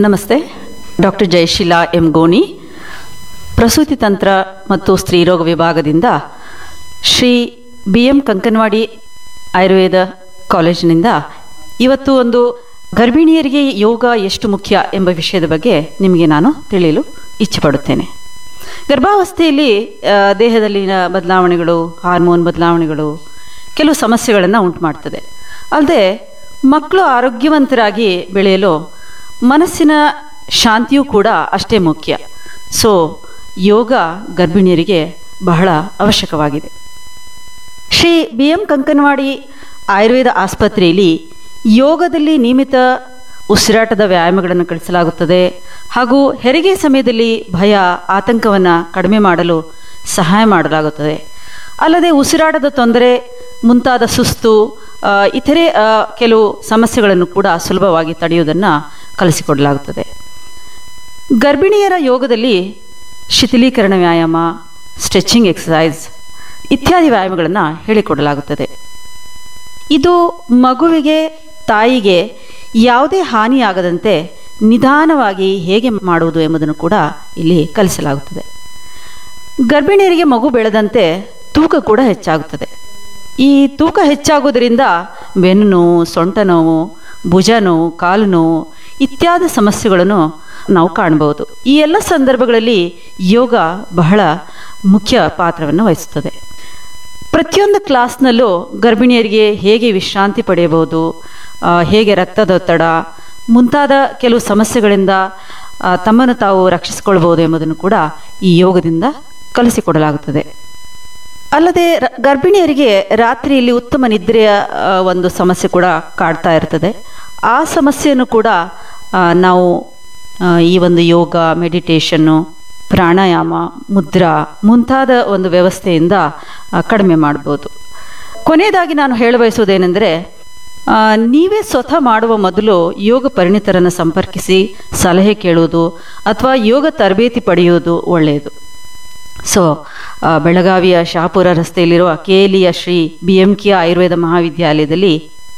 ನಮಸ್ತೆ doctor Jayasheela M ಗೋಣಿ ಪ್ರಸೂತಿ ತಂತ್ರ ಮತ್ತು ಸ್ತ್ರೀರೋಗ ವಿಭಾಗದಿಂದ ಶ್ರೀ ಬಿ ಎಂ ಕಂಕನವಾಡಿ ಆಯುರ್ವೇದ ಕಾಲೇಜಿನಿಂದ ಇವತ್ತು ಒಂದು ಗರ್ಭಿಣಿಯರಿಗೆ ಯೋಗ ಎಷ್ಟು ಮುಖ್ಯ ಎಂಬ ವಿಷಯದ ಬಗ್ಗೆ ನಿಮಗೆ ನಾನು ತಿಳಿಯಲು ಇಚ್ಛೆಪಡುತ್ತೇನೆ ಗರ್ಭಾವಸ್ಥೆಯಲ್ಲಿ ಆ, ದೇಹದಲ್ಲಿನ ಬದಲಾವಣೆಗಳು ಹಾರ್ಮೋನ್ ಬದಲಾವಣೆಗಳು ಕೆಲವು ಸಮಸ್ಯೆಗಳನ್ನು ಉಂಟು ಮಾಡ್ತದೆ ಅಲ್ಲದೆ ಮಕ್ಕಳು ಆರೋಗ್ಯವಂತರಾಗಿ ಬೆಳೆಯಲು ಮನಸ್ಸಿನ ಶಾಂತಿಯೂ ಕೂಡ ಅಷ್ಟೇ ಮುಖ್ಯ ಸೊ ಯೋಗ ಗರ್ಭಿಣಿಯರಿಗೆ ಬಹಳ ಅವಶ್ಯಕವಾಗಿದೆ ಶ್ರೀ ಬಿ ಎಂ ಕಂಕನವಾಡಿ ಆಯುರ್ವೇದ ಆಸ್ಪತ್ರೆಯಲ್ಲಿ ಯೋಗದಲ್ಲಿ ನಿಯಮಿತ ಉಸಿರಾಟದ ವ್ಯಾಯಾಮಗಳನ್ನು ಕಳಿಸಲಾಗುತ್ತದೆ ಹಾಗೂ ಹೆರಿಗೆ ಸಮಯದಲ್ಲಿ ಭಯ ಆತಂಕವನ್ನು ಕಡಿಮೆ ಮಾಡಲು ಸಹಾಯ ಮಾಡಲಾಗುತ್ತದೆ ಅಲ್ಲದೆ ಉಸಿರಾಟದ ತೊಂದರೆ ಮುಂತಾದ ಸುಸ್ತು ಆ, ಇತರೆ ಆ, ಕೆಲವು ಸಮಸ್ಯೆಗಳನ್ನು ಕೂಡ ಸುಲಭವಾಗಿ ತಡೆಯುವುದನ್ನು ಕಲಿಸಿಕೊಡಲಾಗುತ್ತದೆ ಗರ್ಭಿಣಿಯರ ಯೋಗದಲ್ಲಿ ಶಿಥಿಲೀಕರಣ ವ್ಯಾಯಾಮ ಸ್ಟ್ರೆಚಿಂಗ್ ಎಕ್ಸಸೈಸ್ ಇತ್ಯಾದಿ ವ್ಯಾಯಾಮಗಳನ್ನು ಹೇಳಿಕೊಡಲಾಗುತ್ತದೆ ಇದು ಮಗುವಿಗೆ ತಾಯಿಗೆ ಯಾವುದೇ ಹಾನಿಯಾಗದಂತೆ ನಿಧಾನವಾಗಿ ಹೇಗೆ ಮಾಡುವುದು ಎಂಬುದನ್ನು ಕೂಡ ಇಲ್ಲಿ ಕಲಿಸಲಾಗುತ್ತದೆ ಗರ್ಭಿಣಿಯರಿಗೆ ಮಗು ಬೆಳೆದಂತೆ ತೂಕ ಕೂಡ ಹೆಚ್ಚಾಗುತ್ತದೆ ಈ ತೂಕ ಹೆಚ್ಚಾಗುವುದರಿಂದ ಬೆನ್ನು ನೋವು ಸೊಂಟ ನೋವು ಭುಜ ನೋವು ಕಾಲು ನೋವು ಇತ್ಯಾದಿ ಸಮಸ್ಯೆಗಳನ್ನು ನಾವು ಕಾಣಬಹುದು ಈ ಎಲ್ಲ ಸಂದರ್ಭಗಳಲ್ಲಿ ಯೋಗ ಬಹಳ ಮುಖ್ಯ ಪಾತ್ರವನ್ನು ವಹಿಸುತ್ತದೆ ಪ್ರತಿಯೊಂದು ಕ್ಲಾಸ್ನಲ್ಲೂ ಗರ್ಭಿಣಿಯರಿಗೆ ಹೇಗೆ ವಿಶ್ರಾಂತಿ ಪಡೆಯಬಹುದು ಆ, ಹೇಗೆ ರಕ್ತದೊತ್ತಡ ಮುಂತಾದ ಕೆಲವು ಸಮಸ್ಯೆಗಳಿಂದ ಆ, ತಮ್ಮನ್ನು ತಾವು ರಕ್ಷಿಸಿಕೊಳ್ಬಹುದು ಎಂಬುದನ್ನು ಕೂಡ ಈ ಯೋಗದಿಂದ ಕಲಿಸಿಕೊಡಲಾಗುತ್ತದೆ ಅಲ್ಲದೆ ರ- ಗರ್ಭಿಣಿಯರಿಗೆ ರಾತ್ರಿಯಲ್ಲಿ ಉತ್ತಮ ನಿದ್ರೆಯ ಆ, ಒಂದು ಸಮಸ್ಯೆ ಕೂಡ ಕಾಡ್ತಾ ಇರ್ತದೆ ಆ ಸಮಸ್ಯೆಯನ್ನು ಕೂಡ ಆ, ನಾವು ಆ, ಈ ಒಂದು ಯೋಗ ಮೆಡಿಟೇಷನ್ನು ಪ್ರಾಣಾಯಾಮ ಮುದ್ರಾ ಮುಂತಾದ ಒಂದು ವ್ಯವಸ್ಥೆಯಿಂದ ಆ, ಕಡಿಮೆ ಮಾಡ್ಬೋದು ಕೊನೆಯದಾಗಿ ನಾನು ಹೇಳಬಯಸುವುದೇನೆಂದರೆ ಆ, ನೀವೇ ಸ್ವತಃ ಮಾಡುವ ಮೊದಲು ಯೋಗ ಪರಿಣಿತರನ್ನು ಸಂಪರ್ಕಿಸಿ ಸಲಹೆ ಕೇಳುವುದು ಅಥವಾ ಯೋಗ ತರಬೇತಿ ಪಡೆಯುವುದು ಒಳ್ಳೆಯದು ಸೊ ಆ, ಬೆಳಗಾವಿಯ ಶಹಾಪುರ ರಸ್ತೆಯಲ್ಲಿರುವ ಕೇಲಿಯ Shri B M K Ayurveda ಮಹಾವಿದ್ಯಾಲಯದಲ್ಲಿ